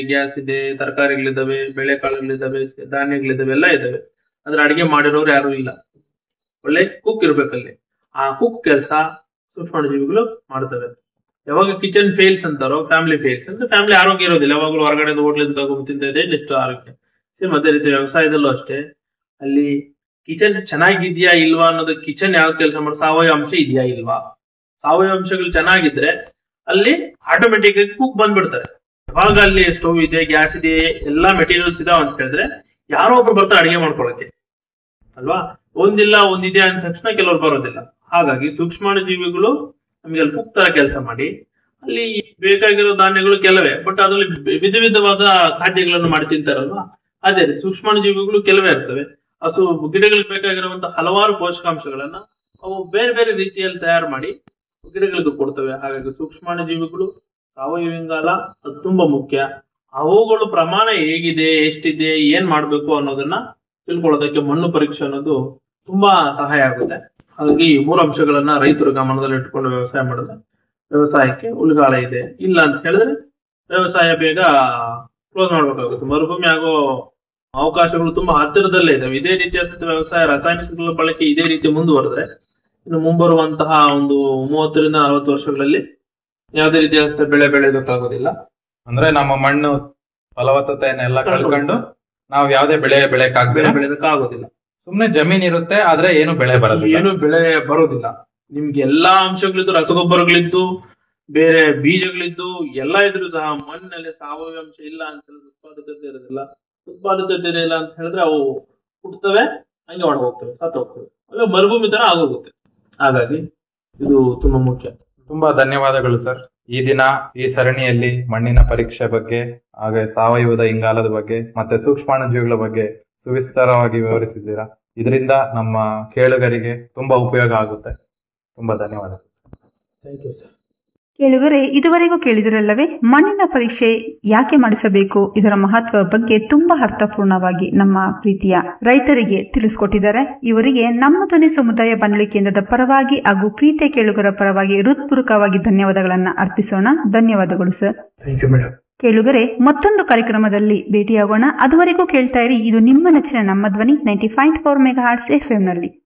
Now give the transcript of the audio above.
gas ಇದೆ ತರಕಾರಿಗಳಿದ್ದಾವೆ ಬೆಳೆಕಾಳುಗಳಿದ್ದಾವೆ ಧಾನ್ಯಗಳಿದ್ದಾವೆ ಎಲ್ಲ ಇದ್ದಾವೆ ಆದ್ರೆ ಅಡಿಗೆ ಮಾಡಿರೋರು ಯಾರು ಇಲ್ಲ ಒಳ್ಳೆ ಕುಕ್ ಇರ್ಬೇಕಲ್ಲಿ ಆ ಕುಕ್ ಕೆಲಸ ಸೂಕ್ಷ್ಮಾಣುಜೀವಿಗಳು ಮಾಡ್ತವೆ ಯಾವಾಗ ಕಿಚನ್ ಫೇಲ್ಸ್ ಅಂತಾರೋ ಫ್ಯಾಮಿಲಿ ಫೇಲ್ಸ್ ಅಂದ್ರೆ ಫ್ಯಾಮಿಲಿ ಆರೋಗ್ಯ ಇರೋದಿಲ್ಲ ಯಾವಾಗಲೂ ಹೊರಗಡೆ ಹೋಟ್ಲಿಂದ ತಗೊಂಡು ತಿಂತ ಇದೆ ಎಷ್ಟು ಆರೋಗ್ಯ ಸೇಮ್ ಅದೇ ರೀತಿ ವ್ಯವಸಾಯದಲ್ಲೂ ಅಷ್ಟೇ ಅಲ್ಲಿ ಕಿಚನ್ ಚೆನ್ನಾಗಿದ್ಯಾ ಇಲ್ವಾ ಅನ್ನೋದು ಕಿಚನ್ ಯಾವ ಕೆಲಸ ಮಾಡೋ ಸಾವಯವ ಅಂಶ ಇದೆಯಾ ಇಲ್ವಾ ಸಾವಯವ ಅಂಶಗಳು ಚೆನ್ನಾಗಿದ್ರೆ ಅಲ್ಲಿ ಆಟೋಮೆಟಿಕ್ ಆಗಿ ಕುಕ್ ಬಂದ್ಬಿಡ್ತಾರೆ ಯಾವಾಗ ಅಲ್ಲಿ ಸ್ಟವ್ ಇದೆ ಗ್ಯಾಸ್ ಇದೆ ಎಲ್ಲಾ ಮೆಟೀರಿಯಲ್ಸ್ ಇದಾವ ಅಂತ ಹೇಳಿದ್ರೆ ಯಾರೋ ಒಬ್ರು ಬರ್ತಾರೆ ಅಡಿಗೆ ಮಾಡ್ಕೊಳಕ್ಕೆ ಅಲ್ವಾ ಒಂದಿಲ್ಲ ಒಂದಿದೆ ಅಂದ ತಕ್ಷಣ ಕೆಲವ್ರು ಬರೋದಿಲ್ಲ ಹಾಗಾಗಿ ಸೂಕ್ಷ್ಮಾಣು ಜೀವಿಗಳು ನಮಗೆ ಅಲ್ಲಿ ಕುಕ್ ತರ ಕೆಲಸ ಮಾಡಿ ಅಲ್ಲಿ ಬೇಕಾಗಿರೋ ಧಾನ್ಯಗಳು ಕೆಲವೇ ಬಟ್ ಅದರಲ್ಲಿ ವಿಧ ವಿಧವಾದ ಖಾದ್ಯಗಳನ್ನು ಮಾಡಿ ತಿಂತಾರಲ್ವಾ ಅದೇ ರೀತಿ ಸೂಕ್ಷ್ಮಾಣು ಜೀವಿಗಳು ಕೆಲವೇ ಇರ್ತವೆ ಹಸು ಗಿಡಗಳಿಗೆ ಬೇಕಾಗಿರುವಂತಹ ಹಲವಾರು ಪೋಷಕಾಂಶಗಳನ್ನ ಅವು ಬೇರೆ ಬೇರೆ ರೀತಿಯಲ್ಲಿ ತಯಾರು ಮಾಡಿ ಗಿಡಗಳಿಗೆ ಕೊಡ್ತವೆ ಹಾಗಾಗಿ ಸೂಕ್ಷ್ಮಾಣು ಜೀವಿಗಳು ಸಾವಯವ ಇಂಗಾಲ ಅದು ತುಂಬಾ ಮುಖ್ಯ ಅವುಗಳು ಪ್ರಮಾಣ ಹೇಗಿದೆ ಎಷ್ಟಿದೆ ಏನ್ ಮಾಡ್ಬೇಕು ಅನ್ನೋದನ್ನ ತಿಳ್ಕೊಳ್ಳೋದಕ್ಕೆ ಮಣ್ಣು ಪರೀಕ್ಷೆ ಅನ್ನೋದು ತುಂಬಾ ಸಹಾಯ ಆಗುತ್ತೆ ಹಾಗಾಗಿ ಈ ಮೂರು ಅಂಶಗಳನ್ನ ರೈತರು ಗಮನದಲ್ಲಿ ಇಟ್ಕೊಂಡು ವ್ಯವಸಾಯ ಮಾಡಿದ್ರೆ ವ್ಯವಸಾಯಕ್ಕೆ ಉಳಿಗಾಲ ಇದೆ ಇಲ್ಲ ಅಂತ ಹೇಳಿದ್ರೆ ವ್ಯವಸಾಯ ಬೇಗ ಕ್ಲೋಸ್ ಮಾಡ್ಬೇಕಾಗುತ್ತೆ ಮರುಭೂಮಿ ಆಗೋ ಅವಕಾಶಗಳು ತುಂಬಾ ಹತ್ತಿರದಲ್ಲೇ ಇದಾವೆ ಇದೇ ರೀತಿಯಾದಂತಹ ವ್ಯವಸಾಯ ರಾಸಾಯನಿಕಗಳ ಬಳಕೆ ಇದೇ ರೀತಿ ಮುಂದುವರೆದ್ರೆ ಇನ್ನು ಮುಂಬರುವಂತಹ ಒಂದು ಮೂವತ್ತರಿಂದ ನಲವತ್ತು ವರ್ಷಗಳಲ್ಲಿ ಯಾವುದೇ ರೀತಿಯಾದಂತಹ ಬೆಳೆ ಬೆಳೆಯೋದಕ್ಕಾಗೋದಿಲ್ಲ ಅಂದ್ರೆ ನಮ್ಮ ಮಣ್ಣು ಫಲವತ್ತತೆಯನ್ನೆಲ್ಲ ಕಳ್ಕೊಂಡು ಕಳ್ಕೊಂಡು ನಾವು ಯಾವ್ದೇ ಬೆಳೆ ಬೆಳೆ ಬೆಳೆಯಕ್ಕಾಗ್ಬೇಡ ಬೆಳೆಯೋದಕ್ಕಾಗೋದಿಲ್ಲ ಸುಮ್ನೆ ಜಮೀನ್ ಇರುತ್ತೆ ಆದ್ರೆ ಏನು ಬೆಳೆ ಬರೋದಿಲ್ಲ ಏನು ಬೆಳೆ ಬರೋದಿಲ್ಲ ನಿಮ್ಗೆ ಎಲ್ಲಾ ಅಂಶಗಳಿದ್ದು ರಸಗೊಬ್ಬರಗಳಿದ್ದು ಬೇರೆ ಬೀಜಗಳಿದ್ದು ಎಲ್ಲ ಇದ್ರು ಸಹ ಮಣ್ಣಲ್ಲಿ ಸಾವಯವ ಅಂಶ ಇಲ್ಲ ಅಂತ ಹೇಳಿದ್ರೆ ಉತ್ಪಾದಕತೆ ಇರೋದಿಲ್ಲ ಉತ್ಪಾದಕತೆ ಇಲ್ಲ ಅಂತ ಹೇಳಿದ್ರೆ ಅವು ಹುಟ್ಟುತ್ತವೆ ಹಂಗೆ ಒಣ ಹೋಗ್ತವೆ ಸತ್ತು ಹೋಗ್ತವೆ ಅಲ್ಲ ಮರುಭೂಮಿ ತರ ಆಗೋಗುತ್ತೆ ಹಾಗಾಗಿ ಇದು ತುಂಬಾ ಮುಖ್ಯ ತುಂಬಾ ಧನ್ಯವಾದಗಳು ಸರ್ ಈ ದಿನ ಈ ಸರಣಿಯಲ್ಲಿ ಮಣ್ಣಿನ ಪರೀಕ್ಷೆ ಬಗ್ಗೆ ಹಾಗೆ ಸಾವಯವದ ಇಂಗಾಲದ ಬಗ್ಗೆ ಮತ್ತೆ ಸೂಕ್ಷ್ಮಾಣುಜೀವಿಗಳ ಬಗ್ಗೆ ಸುವಿಸ್ತಾರವಾಗಿ ವಿವರಿಸಿದ್ದೀರಾ ಇದರಿಂದ ನಮ್ಮ ಕೇಳುಗರಿಗೆ ತುಂಬಾ ಉಪಯೋಗ ಆಗುತ್ತೆ ತುಂಬಾ ಧನ್ಯವಾದಗಳು ಥ್ಯಾಂಕ್ ಯು ಸರ್ ಕೇಳುಗರೆ ಇದುವರೆಗೂ ಕೇಳಿದಿರಲ್ಲವೇ ಮಣ್ಣಿನ ಪರೀಕ್ಷೆ ಯಾಕೆ ಮಾಡಿಸಬೇಕು ಇದರ ಮಹತ್ವ ಬಗ್ಗೆ ತುಂಬಾ ಅರ್ಥಪೂರ್ಣವಾಗಿ ನಮ್ಮ ಪ್ರೀತಿಯ ರೈತರಿಗೆ ತಿಳಿಸ್ಕೊಟ್ಟಿದ್ದಾರೆ ಇವರಿಗೆ ನಮ್ಮ ಧ್ವನಿ ಸಮುದಾಯ ಬಾನುಲಿ ಕೇಂದ್ರದ ಪರವಾಗಿ ಹಾಗೂ ಪ್ರೀತಿಯ ಕೇಳುಗರ ಪರವಾಗಿ ಹೃತ್ಪೂರ್ವಕವಾಗಿ ಧನ್ಯವಾದಗಳನ್ನ ಅರ್ಪಿಸೋಣ ಧನ್ಯವಾದಗಳು ಸರ್ ಥ್ಯಾಂಕ್ ಯು ಮೇಡಮ್ ಕೇಳುಗರೆ ಮತ್ತೊಂದು ಕಾರ್ಯಕ್ರಮದಲ್ಲಿ ಭೇಟಿಯಾಗೋಣ ಅದುವರೆಗೂ ಕೇಳ್ತಾ ಇರಿ ಇದು ನಿಮ್ಮ ನೆಚ್ಚಿನ ನಮ್ಮ ಧ್ವನಿ ninety five four mega hearts F ನಲ್ಲಿ